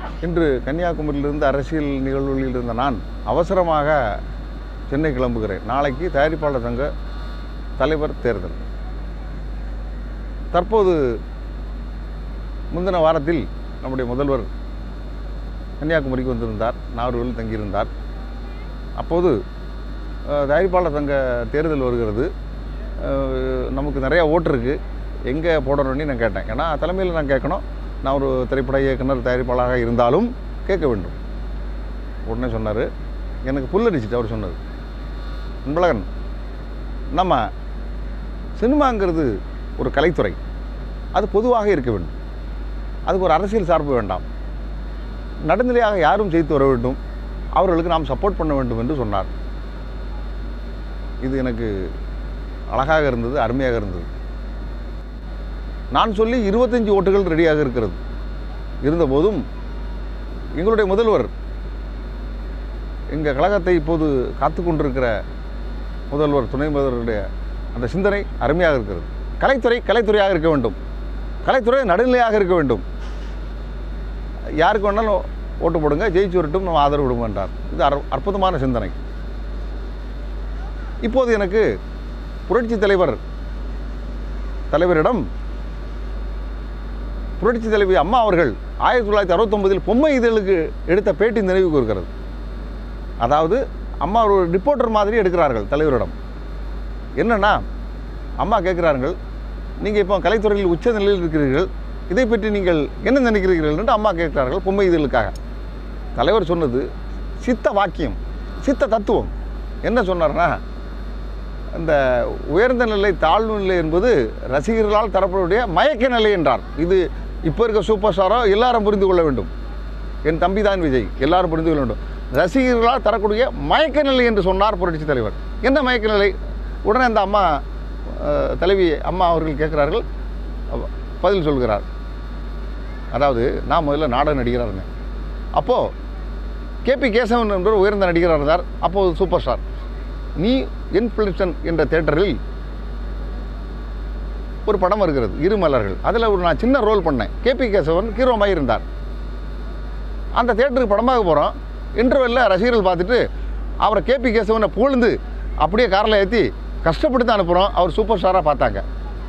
இன்று கன்னியாகுமரியிலிருந்து அரசியல் நிகழ்வுகளில் இருந்த நான் அவசரமாக சென்னை கிளம்புகிறேன் நாளைக்கு தயாரிப்பாளர் சங்க தலைவர் தேர்தல் தற்போது முந்தின வாரத்தில் நம்முடைய முதல்வர் கன்னியாகுமரிக்கு வந்திருந்தார் நாகர்கோவில் தங்கியிருந்தார் அப்போது அஹ், தயாரிப்பாளர் சங்க தேர்தல் வருகிறது அஹ், நமக்கு நிறையா ஓட்டு இருக்குது எங்கே போடணும்னு நான் கேட்டேன் ஏன்னா தலைமையில் நான் கேட்கணும் நான் ஒரு திரைப்பட இயக்குனர் தயாரிப்பாளராக இருந்தாலும் கேட்க வேண்டும் உடனே சொன்னார் எனக்கு புல்லரிச்சிட்டு அவர் சொன்னது அன்பழகன் நம்ம சினிமாங்கிறது ஒரு கலைத்துறை அது பொதுவாக இருக்க வேண்டும் அதுக்கு ஒரு அரசியல் சார்பு வேண்டாம் நடுநிலையாக யாரும் செய்து வர வேண்டும் அவர்களுக்கு நாம் சப்போர்ட் பண்ண வேண்டும் என்று சொன்னார் இது எனக்கு அழகாக இருந்தது அருமையாக இருந்தது நான் சொல்லி இருபத்தஞ்சி ஓட்டுகள் ரெடியாக இருக்கிறது இருந்தபோதும் எங்களுடைய முதல்வர் எங்கள் கழகத்தை இப்போது காத்து கொண்டிருக்கிற முதல்வர் துணை முதல்வருடைய அந்த சிந்தனை அருமையாக இருக்கிறது கலைத்துறை கலைத்துறையாக இருக்க வேண்டும் கலைத்துறை நடுநிலையாக இருக்க வேண்டும் யாருக்கு வேணாலும் ஓட்டு போடுங்க ஜெயிச்சு வரட்டும் நம்ம ஆதரவு விடுவோம் என்றார் இது அற்ப அற்புதமான சிந்தனை இப்போது எனக்கு புரட்சி தலைவர் தலைவரிடம் புரட்சி தலைவி அம்மா அவர்கள் ஆயிரத்தி தொள்ளாயிரத்தி அறுபத்தொம்பதில் பொம்மை இதழுக்கு எடுத்த பேட்டி நினைவுக்கு இருக்கிறது அதாவது அம்மா ஒரு ரிப்போர்ட்டர் மாதிரி எடுக்கிறார்கள் தலைவரிடம் என்னன்னா அம்மா கேட்குறார்கள் நீங்கள் இப்போ கலைத்துறையில் உச்ச நிலையில் இருக்கிறீர்கள் இதை பற்றி நீங்கள் என்ன நினைக்கிறீர்கள் என்று அம்மா கேட்கிறார்கள் பொம்மை இதழுக்காக தலைவர் சொன்னது சித்த வாக்கியம் சித்த தத்துவம் என்ன சொன்னார்னா இந்த உயர்ந்த நிலை தாழ்வு நிலை என்பது ரசிகர்களால் தரப்படக்கூடிய மயக்க நிலை என்றார் இது இப்போ இருக்க சூப்பர் ஸ்டாரோ எல்லாரும் புரிந்து கொள்ள வேண்டும் என் தம்பி தான் விஜய் எல்லாரும் புரிந்து கொள்ள வேண்டும் ரசிகர்களால் தரக்கூடிய மயக்க நிலை என்று சொன்னார் புரட்சி தலைவர் என்ன மயக்க நிலை உடனே அந்த அம்மா அஹ், தலைவி அம்மா அவர்கள் கேட்குறார்கள் அவ- பதில் சொல்கிறார் அதாவது நான் முதல்ல நாடக நடிகராக இருந்தேன் அப்போது கேபி கேசவன் என்பவர் உயர்ந்த நடிகராக இருந்தார் அப்போது சூப்பர் ஸ்டார் நீ என் பிளிப்சன் என்ற தேட்டரில் ஒரு படம் வருகிறது இரு மலர்கள் அதில் ஒரு நான் சின்ன ரோல் பண்ணேன் கேபி கேசவன் ஹீரோமாக இருந்தார் அந்த தேட்டருக்கு படமாக போகிறோம் இன்டர்வெல்லில் ரசிகர்கள் பார்த்துட்டு அவரை கேபி கேசவனை புகழ்ந்து அப்படியே காரில் ஏற்றி கஷ்டப்பட்டு தான் அனுப்புகிறோம் அவர் சூப்பர் ஸ்டாராக பார்த்தாங்க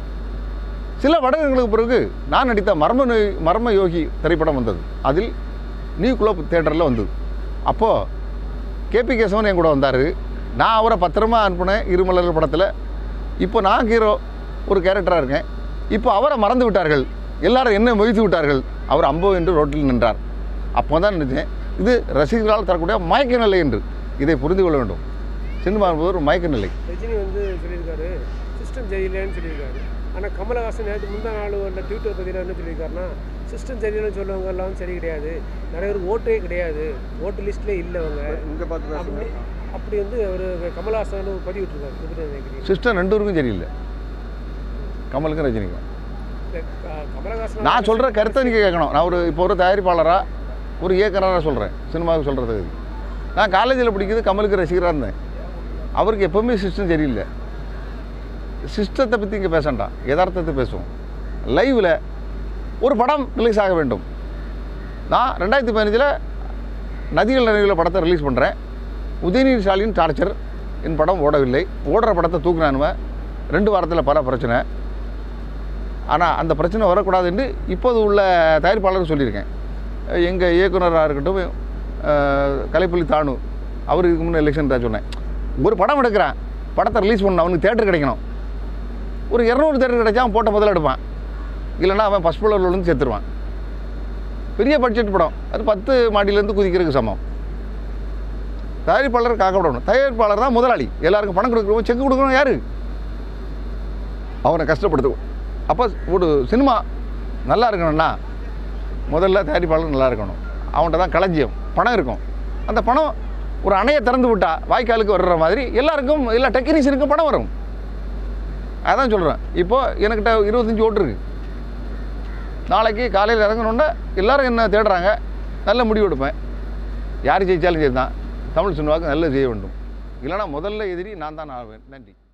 சில வருடங்களுக்கு பிறகு நான் நடித்த மர்ம நோய் மர்ம யோகி திரைப்படம் வந்தது அதில் நியூ குளோப் தேட்டரில் வந்தது அப்போது கேபி கேசவன் என் கூட வந்தார் நான் அவரை பத்திரமா அனுப்புனேன் இருமலர் படத்தில் இப்போ நான் ஹீரோ ஒரு கேரக்டராக இருக்கேன் இப்போ அவரை மறந்து விட்டார்கள் எல்லாரும் என்ன மொய்த்து விட்டார்கள் அவர் அம்போ என்று ரோட்டில் நின்றார் அப்போ தான் நினைச்சேன் இது ரசிகர்களால் தரக்கூடிய மயக்க நிலை என்று இதை புரிந்து கொள்ள வேண்டும் சினிமா என்பது ஒரு மயக்க நிலை ரஜினி வந்து சொல்லியிருக்காரு சிஸ்டம் சரியில்லைன்னு சொல்லியிருக்காரு ஆனால் கமலஹாசன் நேற்று முந்தா நாள் உள்ள ட்விட்டர் பற்றியில் என்ன சொல்லியிருக்காருன்னா சிஸ்டம் சரியில்லைன்னு சொல்லுவவங்க எல்லாம் சரி கிடையாது நிறைய பேருக்கு ஓட்டே கிடையாது ஓட்டு லிஸ்ட்லேயே இல்லை அவங்க இங்கே பார்த்து அப்படி அப்படி வந்து அவர் கமலஹாசன் பதிவிட்டிருக்காரு எப்படி நினைக்கிறீங்க சிஸ்டம் ரெண்டு பேருக்கும் சரியில்லை கமலுக்கும் ரஜினிக்கும் இந்த க- கமலஹாசன் நான் சொல்கிற கருத்தை நீங்கள் கேட்கணும் நான் ஒரு இப்போ ஒரு தயாரிப்பாளராக ஒரு இயக்குனராக சொல்கிறேன் சினிமாவுக்கு சொல்கிறது நான் காலேஜில் படிக்கிறது கமலுக்கு ரசிகராக இருந்தேன் அவருக்கு எப்போவுமே சிஸ்டம் சரியில்லை சிஸ்டத்தை பற்றி இங்கே பேசண்டாம் யதார்த்தத்தை பேசுவோம் லைவில் ஒரு படம் ரிலீஸ் ஆக வேண்டும் நான் ரெண்டாயிரத்தி பதினஞ்சில் நதிகள் நினைவில் படத்தை ரிலீஸ் பண்ணுறேன் உதயநிதி ஸ்டாலின் டார்ச்சர் என் படம் ஓடவில்லை ஓடுற படத்தை தூக்குனானுவன் ரெண்டு வாரத்தில் பல பிரச்சனை ஆனால் அந்த பிரச்சனை வரக்கூடாது என்று இப்போது உள்ள தயாரிப்பாளர் சொல்லியிருக்கேன் எங்கள் இயக்குனராக இருக்கட்டும் அஹ், கலைப்புலி தானு அவர் இதுக்கு முன்னே எலெக்ஷன் தான் சொன்னேன் ஒரு படம் எடுக்கிறான் படத்தை ரிலீஸ் பண்ண அவனுக்கு தேட்டர் கிடைக்கணும் ஒரு இரநூறு தேட்டர் கிடைச்சா அவன் போட்ட முதல்ல எடுப்பான் இல்லைன்னா அவன் ஃபஸ்ட் ஃப்ளோரில் விழுந்து செத்துருவான் பெரிய பட்ஜெட் படம் அது பத்து மாடியிலேருந்து குதிக்கிறதுக்கு சமம் தயாரிப்பாளர் காக்கப்படணும் தயாரிப்பாளர் தான் முதலாளி எல்லாருக்கும் பணம் கொடுக்குறவங்க செக் கொடுக்கணும் யாரு அவனை கஷ்டப்படுத்துவோம் அப்போ ஒரு சினிமா நல்லா இருக்கணும்னா முதல்ல தயாரிப்பாளர் நல்லா இருக்கணும் அவன்கிட்ட தான் களஞ்சியம் பணம் இருக்கும் அந்த பணம் ஒரு அணையை திறந்து விட்டா வாய்க்காலுக்கு வர்ற மாதிரி எல்லாருக்கும் எல்லா டெக்னீஷியனுக்கும் பணம் வரும் அதான் சொல்கிறேன் இப்போது எனக்கிட்ட இருபத்தஞ்சி ஓட்டு இருக்குது நாளைக்கு காலையில் இறங்கணுன்னா எல்லாரும் என்ன தேடுறாங்க நல்ல முடிவு எடுப்பேன் யார் ஜெயிச்சாலும் சரி தான் தமிழ் சினிமாவுக்கு நல்லது செய்ய வேண்டும் இல்லைனா முதல்ல எதிரி நான் தான் ஆவேன் நன்றி